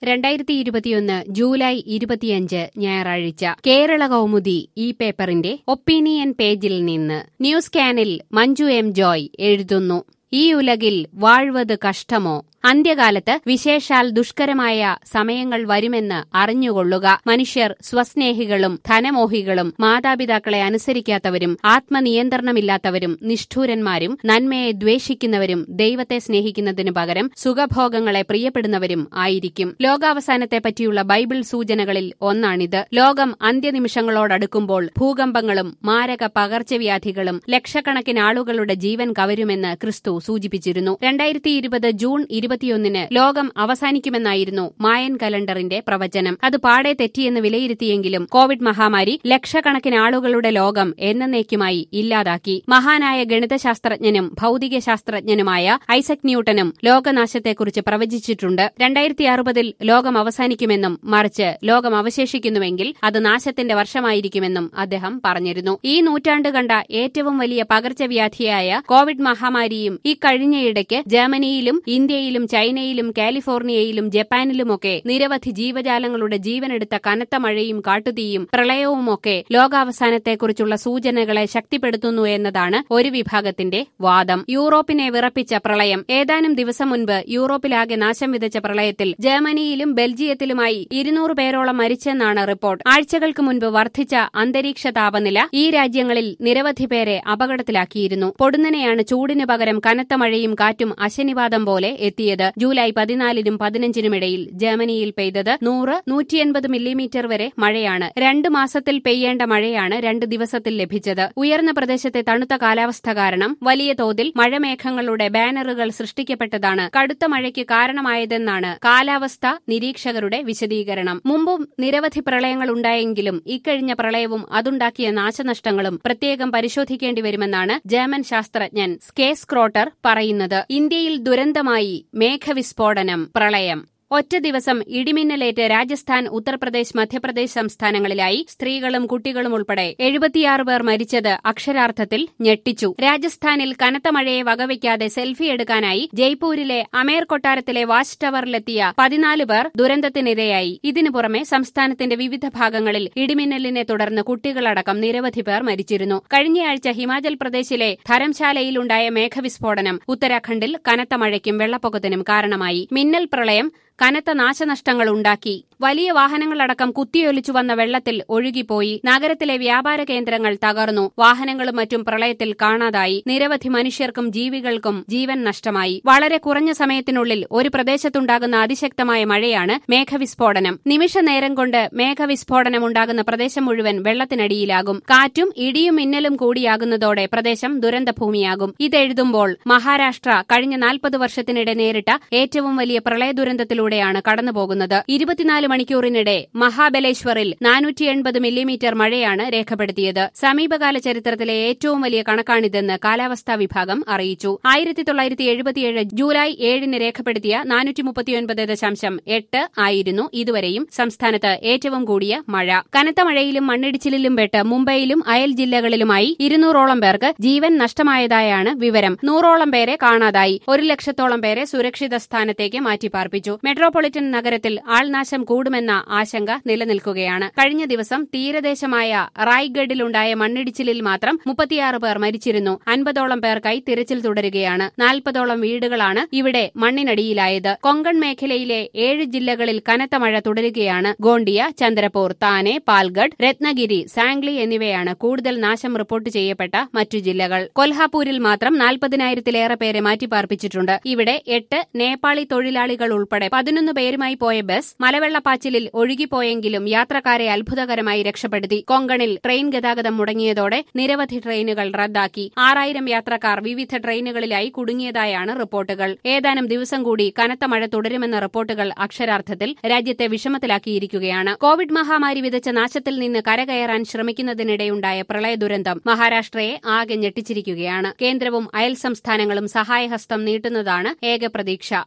രണ്ടായിരത്തി ഇരുപത്തിയൊന്ന് ജൂലൈ ഇരുപത്തിയഞ്ച് ഞായറാഴ്ച കേരള കൗമുദി ഈ പേപ്പറിന്റെ ഒപ്പീനിയൻ പേജിൽ നിന്ന് ന്യൂസ് കാനിൽ മഞ്ജു എം ജോയ് എഴുതുന്നു ഈ ഉലകിൽ വാഴ്വത് കഷ്ടമോ അന്ത്യകാലത്ത് വിശേഷാൽ ദുഷ്കരമായ സമയങ്ങൾ വരുമെന്ന് അറിഞ്ഞുകൊള്ളുക മനുഷ്യർ സ്വസ്നേഹികളും ധനമോഹികളും മാതാപിതാക്കളെ അനുസരിക്കാത്തവരും ആത്മനിയന്ത്രണമില്ലാത്തവരും നിഷ്ഠൂരന്മാരും നന്മയെ ദ്വേഷിക്കുന്നവരും ദൈവത്തെ സ്നേഹിക്കുന്നതിനു പകരം സുഖഭോഗങ്ങളെ പ്രിയപ്പെടുന്നവരും ആയിരിക്കും ലോകാവസാനത്തെ പറ്റിയുള്ള ബൈബിൾ സൂചനകളിൽ ഒന്നാണിത് ലോകം അന്ത്യനിമിഷങ്ങളോടടുക്കുമ്പോൾ ഭൂകമ്പങ്ങളും മാരക പകർച്ചവ്യാധികളും ലക്ഷക്കണക്കിന് ആളുകളുടെ ജീവൻ കവരുമെന്ന് ക്രിസ്തു സൂചിപ്പിച്ചിരുന്നു രണ്ടായിരത്തി ഇരുപത് ജൂൺ ഇരുപത്തിയൊന്നിന് ലോകം അവസാനിക്കുമെന്നായിരുന്നു മായൻ കലണ്ടറിന്റെ പ്രവചനം അത് പാടെ തെറ്റിയെന്ന് വിലയിരുത്തിയെങ്കിലും കോവിഡ് മഹാമാരി ലക്ഷക്കണക്കിന് ആളുകളുടെ ലോകം എന്നേക്കുമായി ഇല്ലാതാക്കി മഹാനായ ഗണിതശാസ്ത്രജ്ഞനും ഭൌതിക ശാസ്ത്രജ്ഞനുമായ ഐസക് ന്യൂട്ടനും ലോകനാശത്തെക്കുറിച്ച് പ്രവചിച്ചിട്ടുണ്ട് രണ്ടായിരത്തി അറുപതിൽ ലോകം അവസാനിക്കുമെന്നും മറിച്ച് ലോകം അവശേഷിക്കുന്നുവെങ്കിൽ അത് നാശത്തിന്റെ വർഷമായിരിക്കുമെന്നും അദ്ദേഹം പറഞ്ഞിരുന്നു ഈ നൂറ്റാണ്ട് കണ്ട ഏറ്റവും വലിയ പകർച്ചവ്യാധിയായ കോവിഡ് മഹാമാരിയും ഈ കഴിഞ്ഞയിടയ്ക്ക് ജർമ്മനിയിലും ഇന്ത്യയിലും ചൈനയിലും കാലിഫോർണിയയിലും ജപ്പാനിലുമൊക്കെ നിരവധി ജീവജാലങ്ങളുടെ ജീവനെടുത്ത കനത്ത മഴയും കാട്ടുതീയും പ്രളയവുമൊക്കെ ലോകാവസാനത്തെക്കുറിച്ചുള്ള സൂചനകളെ ശക്തിപ്പെടുത്തുന്നു എന്നതാണ് ഒരു വിഭാഗത്തിന്റെ വാദം യൂറോപ്പിനെ വിറപ്പിച്ച പ്രളയം ഏതാനും ദിവസം മുൻപ് യൂറോപ്പിലാകെ നാശം വിതച്ച പ്രളയത്തിൽ ജർമ്മനിയിലും ബെൽജിയത്തിലുമായി ഇരുന്നൂറ് പേരോളം മരിച്ചെന്നാണ് റിപ്പോർട്ട് ആഴ്ചകൾക്ക് മുൻപ് വർദ്ധിച്ച അന്തരീക്ഷ താപനില ഈ രാജ്യങ്ങളിൽ നിരവധി പേരെ അപകടത്തിലാക്കിയിരുന്നു പൊടുന്നനെയാണ് ചൂടിനു പകരം കനത്ത മഴയും കാറ്റും അശനിവാദം പോലെ എത്തിയത് ജൂലൈ പതിനാലിനും പതിനഞ്ചിനുമിടയിൽ ജർമ്മനിയിൽ പെയ്തത് നൂറ് നൂറ്റിയൻപത് മില്ലിമീറ്റർ വരെ മഴയാണ് രണ്ട് മാസത്തിൽ പെയ്യേണ്ട മഴയാണ് രണ്ട് ദിവസത്തിൽ ലഭിച്ചത് ഉയർന്ന പ്രദേശത്തെ തണുത്ത കാലാവസ്ഥ കാരണം വലിയ തോതിൽ മഴമേഘങ്ങളുടെ ബാനറുകൾ സൃഷ്ടിക്കപ്പെട്ടതാണ് കടുത്ത മഴയ്ക്ക് കാരണമായതെന്നാണ് കാലാവസ്ഥ നിരീക്ഷകരുടെ വിശദീകരണം മുമ്പും നിരവധി പ്രളയങ്ങൾ ഉണ്ടായെങ്കിലും ഇക്കഴിഞ്ഞ പ്രളയവും അതുണ്ടാക്കിയ നാശനഷ്ടങ്ങളും പ്രത്യേകം പരിശോധിക്കേണ്ടി വരുമെന്നാണ് ജർമ്മൻ ശാസ്ത്രജ്ഞൻ സ്കേസ് ക്രോട്ടർ പറയുന്നത് ഇന്ത്യയിൽ ദുരന്തമായി മേഘവിസ്ഫോടനം പ്രളയം ഒറ്റ ദിവസം ഇടിമിന്നലേറ്റ് രാജസ്ഥാൻ ഉത്തർപ്രദേശ് മധ്യപ്രദേശ് സംസ്ഥാനങ്ങളിലായി സ്ത്രീകളും കുട്ടികളും ഉൾപ്പെടെ എഴുപത്തിയാറ് പേർ മരിച്ചത് അക്ഷരാർത്ഥത്തിൽ ഞെട്ടിച്ചു രാജസ്ഥാനിൽ കനത്ത മഴയെ വകവയ്ക്കാതെ സെൽഫി എടുക്കാനായി ജയ്പൂരിലെ അമേർ കൊട്ടാരത്തിലെ വാച്ച് ടവറിലെത്തിയ പതിനാല് പേർ ദുരന്തത്തിനിരയായി ഇതിനു പുറമെ സംസ്ഥാനത്തിന്റെ വിവിധ ഭാഗങ്ങളിൽ ഇടിമിന്നലിനെ തുടർന്ന് കുട്ടികളടക്കം നിരവധി പേർ മരിച്ചിരുന്നു കഴിഞ്ഞയാഴ്ച ഹിമാചൽ പ്രദേശിലെ ധരംശാലയിലുണ്ടായ മേഘവിസ്ഫോടനം ഉത്തരാഖണ്ഡിൽ കനത്ത മഴയ്ക്കും വെള്ളപ്പൊക്കത്തിനും കാരണമായി മിന്നൽ പ്രളയം കനത്ത നാശനഷ്ടങ്ങൾ ഉണ്ടാക്കി വലിയ വാഹനങ്ങളടക്കം കുത്തിയൊലിച്ചു വന്ന വെള്ളത്തിൽ ഒഴുകിപ്പോയി നഗരത്തിലെ വ്യാപാര കേന്ദ്രങ്ങൾ തകർന്നു വാഹനങ്ങളും മറ്റും പ്രളയത്തിൽ കാണാതായി നിരവധി മനുഷ്യർക്കും ജീവികൾക്കും ജീവൻ നഷ്ടമായി വളരെ കുറഞ്ഞ സമയത്തിനുള്ളിൽ ഒരു പ്രദേശത്തുണ്ടാകുന്ന അതിശക്തമായ മഴയാണ് മേഘവിസ്ഫോടനം നിമിഷ നേരം കൊണ്ട് മേഘവിസ്ഫോടനം ഉണ്ടാകുന്ന പ്രദേശം മുഴുവൻ വെള്ളത്തിനടിയിലാകും കാറ്റും ഇടിയും മിന്നലും കൂടിയാകുന്നതോടെ പ്രദേശം ദുരന്തഭൂമിയാകും ഇതെഴുതുമ്പോൾ മഹാരാഷ്ട്ര കഴിഞ്ഞ നാൽപ്പത് വർഷത്തിനിടെ നേരിട്ട ഏറ്റവും വലിയ പ്രളയ ദുരന്തത്തിലൂടെയാണ് കടന്നുപോകുന്നത് ഇരുപത്തിനാല് മണിക്കൂറിനിടെ മഹാബലേശ്വറിൽ നാനൂറ്റി എൺപത് മില്ലിമീറ്റർ മഴയാണ് രേഖപ്പെടുത്തിയത് സമീപകാല ചരിത്രത്തിലെ ഏറ്റവും വലിയ കണക്കാണിതെന്ന് കാലാവസ്ഥാ വിഭാഗം അറിയിച്ചു ആയിരത്തി തൊള്ളായിരത്തി എഴുപത്തിയേഴ് ജൂലൈ ഏഴിന് രേഖപ്പെടുത്തിയ നാനൂറ്റി മുപ്പത്തിയൊൻപത് ദശാംശം എട്ട് ആയിരുന്നു ഇതുവരെയും സംസ്ഥാനത്ത് ഏറ്റവും കൂടിയ മഴ കനത്ത മഴയിലും മണ്ണിടിച്ചിലിലും പെട്ട് മുംബൈയിലും അയൽ ജില്ലകളിലുമായി ഇരുന്നൂറോളം പേർക്ക് ജീവൻ നഷ്ടമായതായാണ് വിവരം നൂറോളം പേരെ കാണാതായി ഒരു ലക്ഷത്തോളം പേരെ സുരക്ഷിത സ്ഥാനത്തേക്ക് മാറ്റിപ്പാർപ്പിച്ചു മെട്രോപൊളിറ്റൻ നഗരത്തിൽ ആൾനാശം കൂടുമെന്ന ആശങ്ക നിലനിൽക്കുകയാണ് കഴിഞ്ഞ ദിവസം തീരദേശമായ റായ്ഗഡിലുണ്ടായ മണ്ണിടിച്ചിലിൽ മാത്രം മുപ്പത്തിയാറ് പേർ മരിച്ചിരുന്നു അൻപതോളം പേർക്കായി തിരച്ചിൽ തുടരുകയാണ് നാൽപ്പതോളം വീടുകളാണ് ഇവിടെ മണ്ണിനടിയിലായത് കൊങ്കൺ മേഖലയിലെ ഏഴ് ജില്ലകളിൽ കനത്ത മഴ തുടരുകയാണ് ഗോണ്ടിയ ചന്ദ്രപൂർ താനെ പാൽഗഡ് രത്നഗിരി സാംഗ്ലി എന്നിവയാണ് കൂടുതൽ നാശം റിപ്പോർട്ട് ചെയ്യപ്പെട്ട മറ്റു ജില്ലകൾ കൊൽഹാപൂരിൽ മാത്രം നാൽപ്പതിനായിരത്തിലേറെ പേരെ മാറ്റിപ്പാർപ്പിച്ചിട്ടുണ്ട് ഇവിടെ എട്ട് നേപ്പാളി തൊഴിലാളികൾ ഉൾപ്പെടെ പതിനൊന്ന് പേരുമായി പോയ ബസ് മലവെള്ളപ്പാച്ചിലിൽ ഒഴുകിപ്പോയെങ്കിലും യാത്രക്കാരെ അത്ഭുതകരമായി രക്ഷപ്പെടുത്തി കൊങ്കണിൽ ട്രെയിൻ ഗതാഗതം മുടങ്ങിയതോടെ നിരവധി ട്രെയിനുകൾ റദ്ദാക്കി ആറായിരം യാത്രക്കാർ വിവിധ ട്രെയിനുകളിലായി കുടുങ്ങിയതായാണ് റിപ്പോർട്ടുകൾ ഏതാനും ദിവസം കൂടി കനത്ത മഴ തുടരുമെന്ന റിപ്പോർട്ടുകൾ അക്ഷരാർത്ഥത്തിൽ രാജ്യത്തെ വിഷമത്തിലാക്കിയിരിക്കുകയാണ് കോവിഡ് മഹാമാരി വിതച്ച നാശത്തിൽ നിന്ന് കരകയറാൻ ശ്രമിക്കുന്നതിനിടെയുണ്ടായ പ്രളയ ദുരന്തം മഹാരാഷ്ട്രയെ ആകെ ഞെട്ടിച്ചിരിക്കുകയാണ് കേന്ദ്രവും അയൽ സംസ്ഥാനങ്ങളും സഹായഹസ്തം നീട്ടുന്നതാണ് ഏക പ്രതീക്ഷ